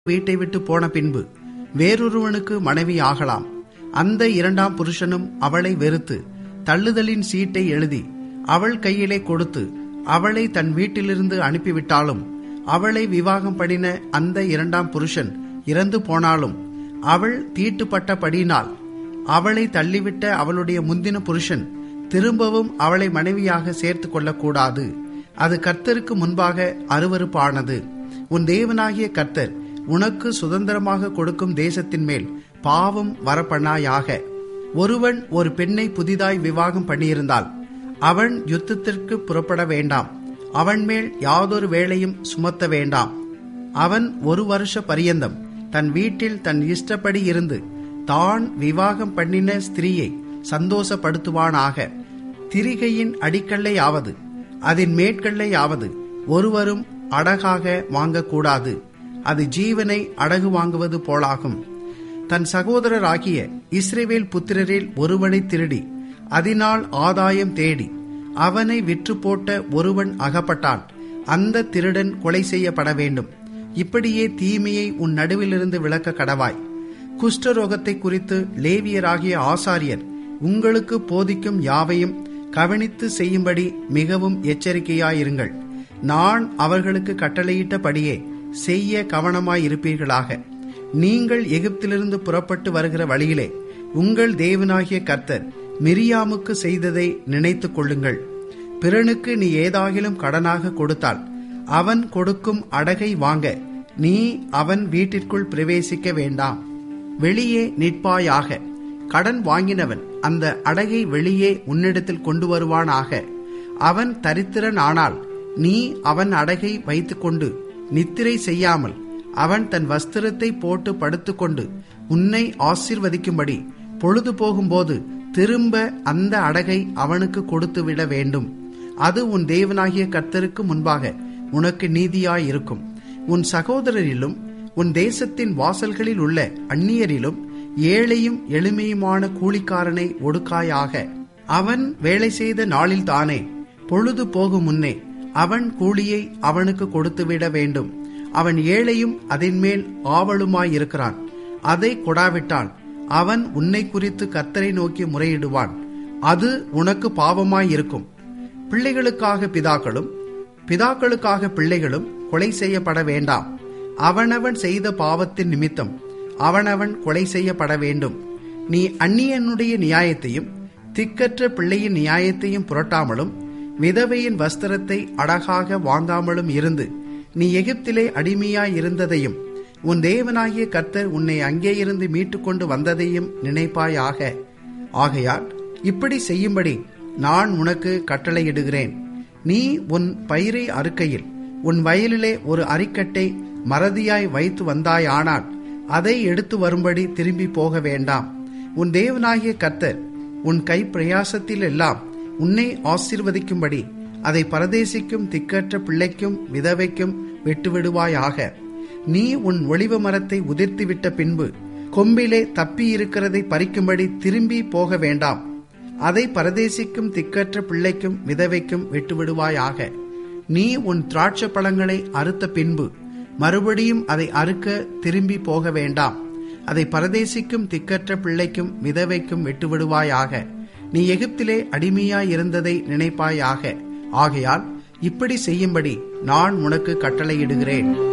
வீட்டை விட்டு போன பின்பு வேறொருவனுக்கு மனைவி ஆகலாம் அந்த இரண்டாம் புருஷனும் அவளை வெறுத்து தள்ளுதலின் சீட்டை எழுதி அவள் கையிலே கொடுத்து அவளை தன் வீட்டிலிருந்து அனுப்பிவிட்டாலும் அவளை விவாகம் பண்ணின அந்த இரண்டாம் புருஷன் இறந்து போனாலும் அவள் தீட்டுப்பட்டபடியினால் அவளை தள்ளிவிட்ட அவளுடைய முந்தின புருஷன் திரும்பவும் அவளை மனைவியாக சேர்த்து கொள்ளக்கூடாது அது கர்த்தருக்கு முன்பாக அருவருப்பானது உன் தேவனாகிய கர்த்தர் உனக்கு சுதந்திரமாக கொடுக்கும் தேசத்தின் மேல் பாவம் வரப்பண்ணாயாக ஒருவன் ஒரு பெண்ணை புதிதாய் விவாகம் பண்ணியிருந்தால் அவன் யுத்தத்திற்கு புறப்பட வேண்டாம் அவன் மேல் யாதொரு வேளையும் சுமத்த வேண்டாம் அவன் ஒரு வருஷ பரியந்தம் தன் வீட்டில் தன் இஷ்டப்படி இருந்து தான் விவாகம் பண்ணின ஸ்திரீயை சந்தோஷப்படுத்துவானாக திரிகையின் அடிக்கல்லையாவது அதன் மேற்கல்லையாவது ஒருவரும் அடகாக வாங்கக்கூடாது அது ஜீவனை அடகு வாங்குவது போலாகும் தன் சகோதரராகிய இஸ்ரேவேல் புத்திரரில் ஒருவனை திருடி அதனால் ஆதாயம் தேடி அவனை விற்று போட்ட ஒருவன் அகப்பட்டால் அந்த திருடன் கொலை செய்யப்பட வேண்டும் இப்படியே தீமையை உன் நடுவிலிருந்து விளக்க கடவாய் குஷ்டரோகத்தை குறித்து லேவியராகிய ஆசாரியர் உங்களுக்கு போதிக்கும் யாவையும் கவனித்து செய்யும்படி மிகவும் எச்சரிக்கையாயிருங்கள் நான் அவர்களுக்கு கட்டளையிட்டபடியே செய்ய கவனமாயிருப்பீர்களாக நீங்கள் எகிப்திலிருந்து புறப்பட்டு வருகிற வழியிலே உங்கள் தேவனாகிய கர்த்தர் மிரியாமுக்கு செய்ததை நினைத்துக் கொள்ளுங்கள் பிறனுக்கு நீ ஏதாகிலும் கடனாக கொடுத்தால் அவன் கொடுக்கும் அடகை வாங்க நீ அவன் வீட்டிற்குள் பிரவேசிக்க வேண்டாம் வெளியே நிற்பாயாக கடன் வாங்கினவன் அந்த அடகை வெளியே உன்னிடத்தில் கொண்டு வருவானாக அவன் தரித்திரன் ஆனால் நீ அவன் அடகை வைத்துக்கொண்டு நித்திரை செய்யாமல் அவன் தன் வஸ்திரத்தை போட்டு படுத்துக்கொண்டு உன்னை ஆசிர்வதிக்கும்படி பொழுது போகும்போது திரும்ப அந்த அடகை அவனுக்கு கொடுத்து விட வேண்டும் அது உன் தேவனாகிய கர்த்தருக்கு முன்பாக உனக்கு நீதியாயிருக்கும் உன் சகோதரரிலும் உன் தேசத்தின் வாசல்களில் உள்ள அந்நியரிலும் ஏழையும் எளிமையுமான கூலிக்காரனை ஒடுக்காயாக அவன் வேலை செய்த நாளில்தானே பொழுது போகும் முன்னே அவன் கூலியை அவனுக்கு கொடுத்துவிட வேண்டும் அவன் ஏழையும் அதன் மேல் ஆவலுமாயிருக்கிறான் அதை கொடாவிட்டால் அவன் உன்னை குறித்து கர்த்தரை நோக்கி முறையிடுவான் அது உனக்கு பாவமாயிருக்கும் பிள்ளைகளுக்காக பிதாக்களும் பிதாக்களுக்காக பிள்ளைகளும் கொலை செய்யப்பட வேண்டாம் அவனவன் செய்த பாவத்தின் நிமித்தம் அவனவன் கொலை செய்யப்பட வேண்டும் நீ அந்நியனுடைய நியாயத்தையும் திக்கற்ற பிள்ளையின் நியாயத்தையும் புரட்டாமலும் விதவையின் வஸ்திரத்தை அழகாக வாங்காமலும் இருந்து நீ எகிப்திலே அடிமையாய் இருந்ததையும் உன் தேவனாகிய கர்த்தர் உன்னை அங்கே இருந்து மீட்டுக்கொண்டு வந்ததையும் நினைப்பாயாக ஆகையால் இப்படி செய்யும்படி நான் உனக்கு கட்டளையிடுகிறேன் நீ உன் பயிரை அறுக்கையில் உன் வயலிலே ஒரு அரிக்கட்டை மறதியாய் வைத்து வந்தாயானால் அதை எடுத்து வரும்படி திரும்பி போக வேண்டாம் உன் தேவனாகிய கர்த்தர் உன் கை பிரயாசத்தில் எல்லாம் உன்னை ஆசீர்வதிக்கும்படி அதை பரதேசிக்கும் திக்கற்ற பிள்ளைக்கும் விதவைக்கும் விட்டுவிடுவாயாக நீ உன் ஒளிவ மரத்தை உதிர்த்துவிட்ட பின்பு கொம்பிலே தப்பி இருக்கிறதை பறிக்கும்படி திரும்பி போக வேண்டாம் அதை பரதேசிக்கும் திக்கற்ற பிள்ளைக்கும் விதவைக்கும் விட்டுவிடுவாயாக நீ உன் திராட்சை பழங்களை அறுத்த பின்பு மறுபடியும் அதை அறுக்க திரும்பி போக வேண்டாம் அதை பரதேசிக்கும் திக்கற்ற பிள்ளைக்கும் விதவைக்கும் விட்டுவிடுவாயாக நீ எகிப்திலே அடிமையாயிருந்ததை நினைப்பாயாக ஆகையால் இப்படி செய்யும்படி நான் உனக்கு கட்டளையிடுகிறேன்